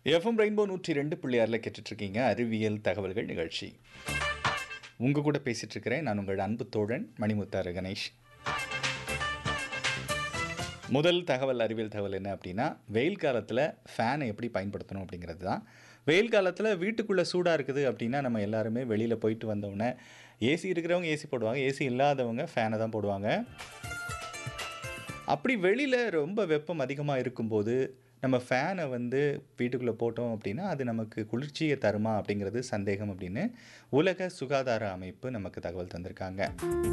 FM rainbow நூற்றி ரெண்டு புள்ளியாரில் கேட்டுட்ருக்கீங்க அறிவியல் தகவல்கள் நிகழ்ச்சி உங்கள் கூட பேசிகிட்டு இருக்கிறேன் நான் உங்கள் அன்பு தோழன் மணிமுத்தாறு கணேஷ் முதல் தகவல் அறிவியல் தகவல் என்ன அப்படின்னா வெயில் காலத்தில் ஃபேனை எப்படி பயன்படுத்தணும் அப்படிங்கிறது தான் வெயில் காலத்தில் வீட்டுக்குள்ளே சூடாக இருக்குது அப்படின்னா நம்ம எல்லாருமே வெளியில் போயிட்டு வந்தோடனே ஏசி இருக்கிறவங்க ஏசி போடுவாங்க ஏசி இல்லாதவங்க ஃபேனை தான் போடுவாங்க அப்படி வெளியில் ரொம்ப வெப்பம் அதிகமாக இருக்கும்போது நம்ம ஃபேனை வந்து வீட்டுக்குள்ளே போட்டோம் அப்படின்னா அது நமக்கு குளிர்ச்சியை தருமா அப்படிங்கிறது சந்தேகம் அப்படின்னு உலக சுகாதார அமைப்பு நமக்கு தகவல் தந்திருக்காங்க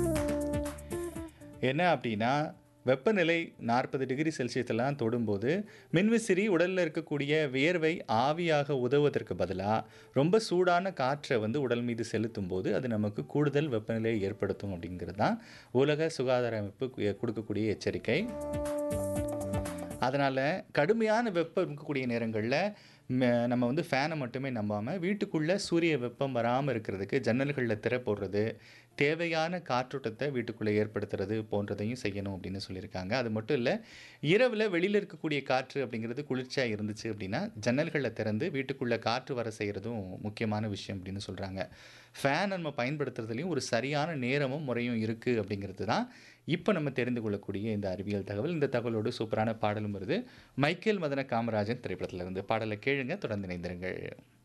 என்ன அப்படின்னா வெப்பநிலை நாற்பது டிகிரி செல்சியஸ்லாம் தொடும்போது மின்விசிறி உடலில் இருக்கக்கூடிய வியர்வை ஆவியாக உதவுவதற்கு பதிலாக ரொம்ப சூடான காற்றை வந்து உடல் மீது செலுத்தும் போது அது நமக்கு கூடுதல் வெப்பநிலையை ஏற்படுத்தும் அப்படிங்கிறது தான் உலக சுகாதார அமைப்பு கு- கொடுக்கக்கூடிய எச்சரிக்கை அதனால் கடுமையான வெப்பம் இருக்கக்கூடிய நேரங்களில் நம்ம வந்து ஃபேனை மட்டுமே நம்பாமல் வீட்டுக்குள்ளே சூரிய வெப்பம் வராமல் இருக்கிறதுக்கு ஜன்னல்களில் திரை போடுறது தேவையான காற்றோட்டத்தை வீட்டுக்குள்ளே ஏற்படுத்துறது போன்றதையும் செய்யணும் அப்படின்னு சொல்லியிருக்காங்க அது மட்டும் இல்லை இரவில் வெளியில் இருக்கக்கூடிய காற்று அப்படிங்கிறது குளிர்ச்சியாக இருந்துச்சு அப்படின்னா ஜன்னல்களை திறந்து வீட்டுக்குள்ளே காற்று வர செய்கிறதும் முக்கியமான விஷயம் அப்படின்னு சொல்கிறாங்க ஃபேன் நம்ம பயன்படுத்துறதுலையும் ஒரு சரியான நேரமும் முறையும் இருக்குது அப்படிங்கிறது தான் இப்போ நம்ம தெரிந்து கொள்ளக்கூடிய இந்த அறிவியல் தகவல் இந்த தகவலோடு சூப்பரான பாடலும் வருது மைக்கேல் மதன காமராஜன் திரைப்படத்தில் இருந்து பாடலை கேளுங்க தொடர்ந்து இணைந்திருங்கள்